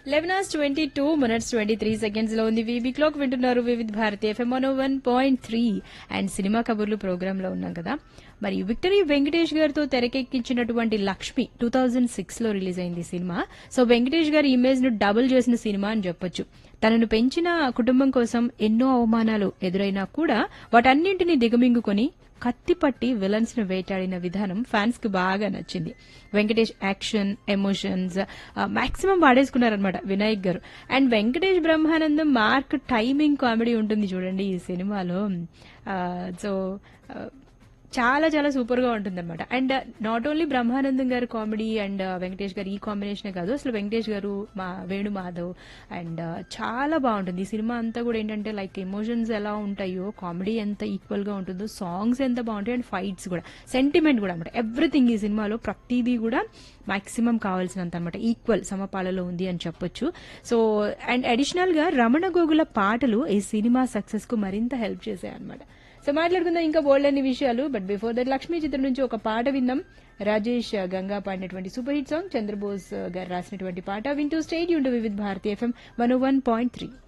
eleven hours twenty two minutes twenty three seconds లో ఉంది VB clock వింటున్నారు Vividh Bharati FM one one point three and cinema కబుర్లు program లో ఉన్నాం కదా మరి విక్టరీ వెంకటేష్ గారితో తెరకెక్కించినటువంటి లక్ష్మి టూ థౌజండ్ సిక్స్ లో రిలీజ్ అయింది ఈ సినిమా సో వెంకటేష్ గారి ఇమేజ్ ను డబుల్ చేసిన సినిమా అని చెప్పొచ్చు తనను పెంచిన కుటుంబం కోసం ఎన్నో అవమానాలు ఎదురైనా కూడా వాటన్నింటినీ దిగమింగుకొని కత్తిపట్టి విలన్స్ ను వేటాడిన విధానం ఫ్యాన్స్ కి బాగా నచ్చింది వెంకటేష్ యాక్షన్ ఎమోషన్స్ మాక్సిమం వాడేసుకున్నారనమాట Vinayak garu and Venkatesh Brahmanandam mark timing comedy ఉంటుంది చూడండి ఈ సినిమాలో సో చాలా చాలా సూపర్ గా ఉంటుంది అనమాట అండ్ నాట్ ఓన్లీ బ్రహ్మానందం గారు కామెడీ అండ్ వెంకటేష్ గారు ఈ కాంబినేషన్ కాదు అసలు వెంకటేష్ గారు మా వేణు మాధవ్ అండ్ చాలా బాగుంటుంది ఈ సినిమా అంతా కూడా ఏంటంటే లైక్ ఎమోషన్స్ ఎలా ఉంటాయో కామెడీ ఎంత ఈక్వల్ గా ఉంటుందో సాంగ్స్ ఎంత బాగుంటాయి అండ్ ఫైట్స్ కూడా సెంటిమెంట్ కూడా అనమాట ఎవ్రీథింగ్ ఈ సినిమాలో ప్రతిదీ కూడా మాక్సిమం కావాల్సినంత అనమాట ఈక్వల్ సమపాలలో ఉంది అని చెప్పొచ్చు సో అండ్ అడిషనల్ గా రమణ గోగుల పాటలు ఈ సినిమా సక్సెస్ కు మరింత హెల్ప్ చేశాయి అనమాట సో మాట్లాడుకుందాం ఇంకా బోల్డ్ అన్ని విషయాలు బట్ బిఫోర్ దట్ లక్ష్మీ చిత్రం నుంచి ఒక పాట విందాం రాజేష్ గంగా పాడినటువంటి సూపర్ హిట్ సాంగ్ చంద్రబోస్ గారు రాసినటువంటి పాట వింటూ stay tuned Vividh Bharati FM one one point three